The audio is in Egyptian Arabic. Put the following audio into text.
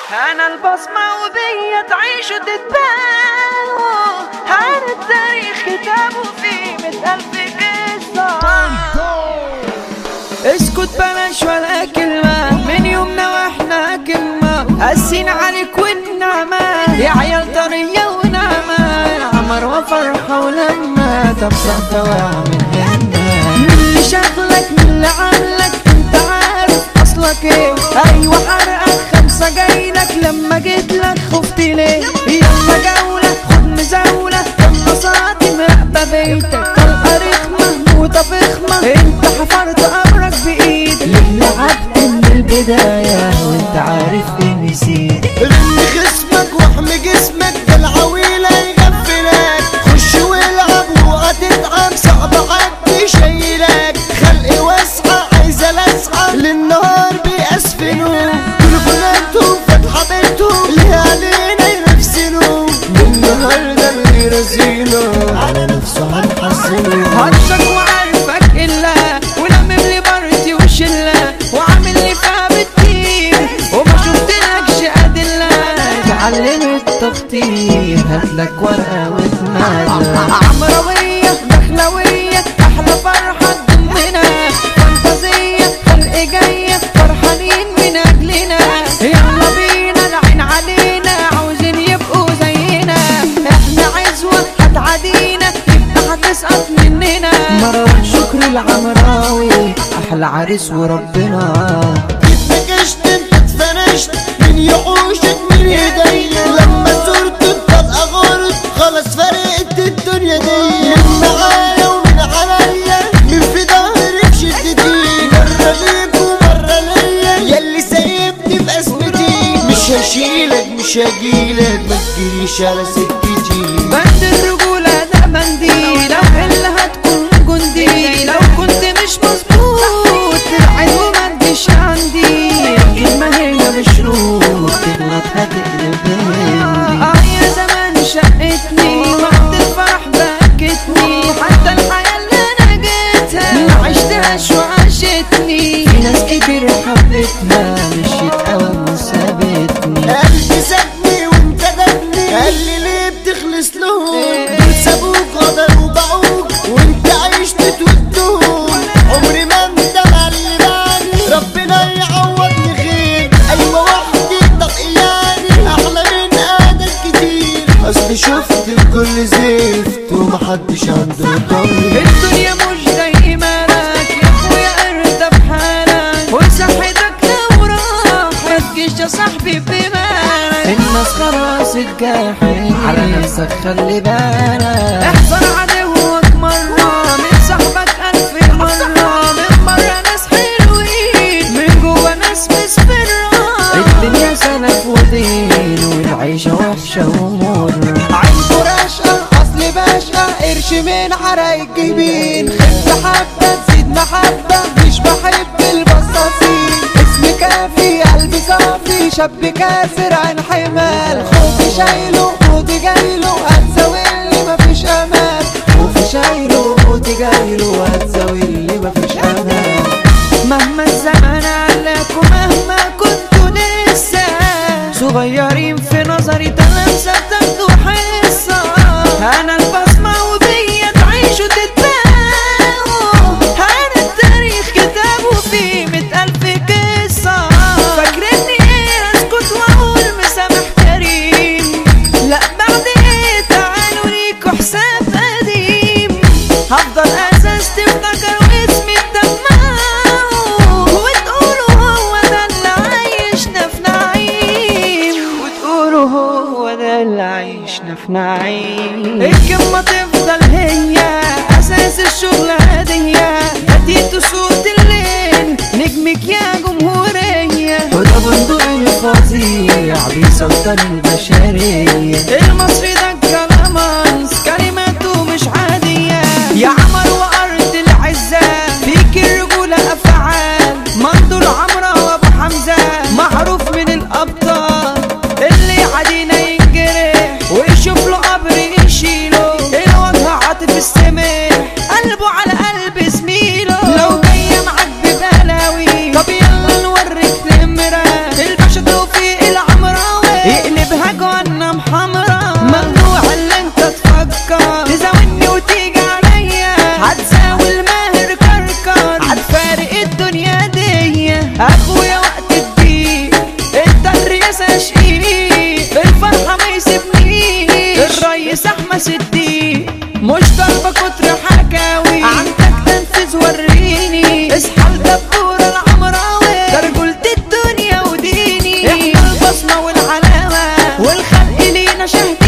انا البصمة وبيا تعيش وتتباهوا انا التاريخ كتابه فيه مئة ألف قصة اسكت بلاش ولا كلمة من يومنا واحنا كلمة قاسين عليك والنعمة يا عيال طرية ونعمة عمر وفرحة ولما تبصر دواع من هنا من اللي شغلك من اللي عملك انت عارف اصلك ايه ايوه حرقك خمسة جايلك لما جيت لك خفت ليه يلا جولة خد مزاولة يلا صاتي مراقبة بيتك طلقة رخمة موتة فخمة انت حفرت امرك بايدك ليه لعبت من البداية وانت عارف اني نسيت رن خصمك واحمي جسمك ده العويلة يغفلك خش والعب وهتتعب صعب حد يشيلك خلق واسعة عايزة لسعة للنهار بيأسفلوا تليفوناتهم فاتحة بيتهم ليه علينا ينفسنوا النهاردة اللي رزينه على نفسه هنحسنه هرشك وعارفك الا ولمم لي مرتي وشله وعامل لي فيها بتطير وما شفتلكش ادله اتعلم التخطيط هاتلك ورقه وتملى عمرويه دخلويه احلى فرحه تضمنا فانتازيه خلق جايه فرحانين من اجلنا يلا بينا العين علينا عاوزين يبقوا زينا احنا عزوه هتعادينا يبقى هتسقط مننا مروان شكري العمراوي احلى عريس وربنا اتنكشت انت اتفنشت من يحوشك من ايديا لما زرت الطلقة غلط خلاص فرقت الدنيا دي من معايا ومن عليا من في ظهرك شدتي مرة ليك ومرة ليا ياللي سايبني في ازمتي مش هشيلك مش هجيلك ما تجيليش على سكتي بند الرجولة ده بندي لو اللي هتكون جندي لو كنت مش مظبوط تبعد وما تجيش عندي الكلمة هي بشروط تغلط هتقلب هندي اه يا زمان شقتني وقت الفرح بكتني حتى الحياة اللي انا جيتها ما عشتهاش وعاشتني في ناس كتير حبتها مشيت قوي وسابتني قلبي سابني وانت دبني قال لي ليه بتخلص لهم دول سابوك غدروا باعوك وانت عشت تودهم عمري ما اندم على اللي بعدي ربنا يعوضني خير ايوه وحدي طب يعني احلى من ادم كتير اصل شفت الكل زفت ومحدش عنده ضمير الدنيا مش زي ما لك يا اخويا ارضى بحالك وصحتك لو راح ما تجيش يا صاحبي بمالك الناس خلاص اتجاحت على نفسك خلي بالك احذر عدوك مرة من صاحبك ألف مرة من مرة ناس حلوين من جوا ناس مسفرة الدنيا سلف ودين والعيشة وحشة ومرة عنده رشقة اصل باشا قرش من عرق الجبين خف حبة تزيد محبة مش بحب البصاصين اسمي كافي قلبي صافي شاب كاسر عن حمال خوفي شايله موتي جايله هتزاولي مفيش امان خوفي شايله موتي جايله هتزاولي مفيش امان مهما الزمن علق ومهما كنتوا لسه صغيرين في نظري تلامسة تاخدوا حصة أنا البصمة وبيا تعيشوا تتباهوا أنا التاريخ كتابه فيه مئة ألف قصة فاكرني إيه أسكت وأقول مسامح كريم لا بعد إيه تعالوا ليكوا حساب قديم هفضل أساس تفتكر واسمي تدمعوا وتقولوا هو ده اللي عايشنا في نعيم وتقولوا هو ده اللي عايشنا في نعيم الكلمة تفضل هي أساس الشغل هدية هديت صوت الليل نجمك يا جمهورية وده بندق الفظيع بيسلطن البشرية المصري ده كلامانس كلماته مش عادية يا عمر وأرض العزة فيك الرجولة أفعال منظور عمرو وأبو حمزة معروف من الأبطال اللي عادينا ينجرح ويشوف له قبر يشيله الوجه عاطف السمح قلبه على قلب زميله لو جاية معاك ببلاوي طب يلا نوريك نمرة الباشا توفيق العمرة انا شهد